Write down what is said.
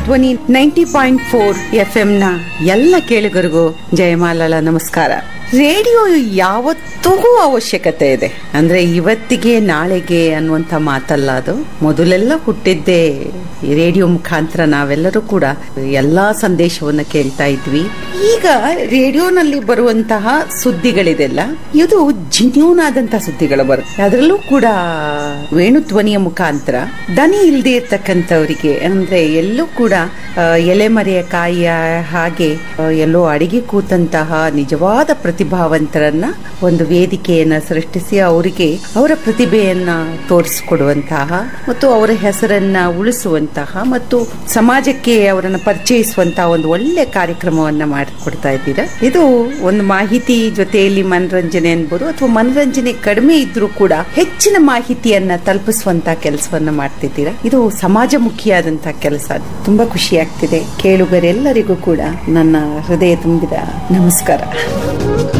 ಧ್ವನಿ ninety point four F ನ ಎಲ್ಲ ಕೇಳುಗರಿಗೂ ಜಯಮಾಲಳ ನಮಸ್ಕಾರ ರೇಡಿಯೋ ಯಾವತ್ತಿಗೂ ಅವಶ್ಯಕತೆ ಇದೆ ಅಂದ್ರೆ ಇವತ್ತಿಗೆ ನಾಳೆಗೆ ಅನ್ನುವಂಥ ಮಾತಲ್ಲ ಅದು ಮೊದಲೆಲ್ಲ ಹುಟ್ಟಿದ್ದೇ ಈ ರೇಡಿಯೋ ಮುಖಾಂತರ ನಾವೆಲ್ಲರೂ ಕೂಡ ಎಲ್ಲಾ ಸಂದೇಶವನ್ನ ಕೇಳ್ತಾ ಇದ್ವಿ ಈಗ ರೇಡಿಯೋನಲ್ಲಿ ಬರುವಂತಹ ಸುದ್ದಿಗಳಿದೆಲ್ಲ ಇದು ಜಿನ್ಯೂನ್ ಆದಂತಹ ಸುದ್ದಿಗಳು ಬರುತ್ತೆ ಅದರಲ್ಲೂ ಕೂಡ ವೇಣುಧ್ವನಿಯ ಮುಖಾಂತರ ದನಿ ಇಲ್ಲದೆ ಇರ್ತಕ್ಕಂಥವರಿಗೆ ಅಂದ್ರೆ ಎಲ್ಲೂ ಕೂಡ ಆ, ಎಲೆಮರೆಯ ಕಾಯಿಯ ಹಾಗೆ ಆ, ಎಲ್ಲೋ ಅಡಿಗೆ ಕೂತಂತಹ ನಿಜವಾದ ಪ್ರತಿಭಾವಂತರನ್ನ ಒಂದು ವೇದಿಕೆಯನ್ನ ಸೃಷ್ಟಿಸಿ ಅವರಿಗೆ ಅವರ ಪ್ರತಿಭೆಯನ್ನ ತೋರಿಸಿಕೊಡುವಂತಹ ಮತ್ತು ಅವರ ಹೆಸರನ್ನ ಉಳಿಸುವಂತಹ ಮತ್ತು ಸಮಾಜಕ್ಕೆ ಅವರನ್ನ ಪರಿಚಯಿಸುವಂತಹ ಒಂದು ಒಳ್ಳೆ ಕಾರ್ಯಕ್ರಮವನ್ನ ಮಾಡಿಕೊಡ್ತಾ ಇದ್ದೀರಾ ಇದು ಒಂದು ಮಾಹಿತಿ ಜೊತೆಯಲ್ಲಿ ಮನರಂಜನೆ ಅನ್ಬೋದು ಅಥವಾ ಮನರಂಜನೆ ಕಡಿಮೆ ಇದ್ರೂ ಕೂಡ ಹೆಚ್ಚಿನ ಮಾಹಿತಿಯನ್ನ ತಲುಪಿಸುವಂತ ಕೆಲಸವನ್ನ ಮಾಡ್ತಿದ್ದೀರಾ ಇದು ಸಮಾಜಮುಖಿಯಾದಂತ ಕೆಲಸ ತುಂಬಾ ಖುಷಿ ಆಗ್ತಿದೆ ಕೇಳುಗರೆಲ್ಲರಿಗೂ ಕೂಡ ನನ್ನ ಹೃದಯ ತುಂಬಿದ ನಮಸ್ಕಾರ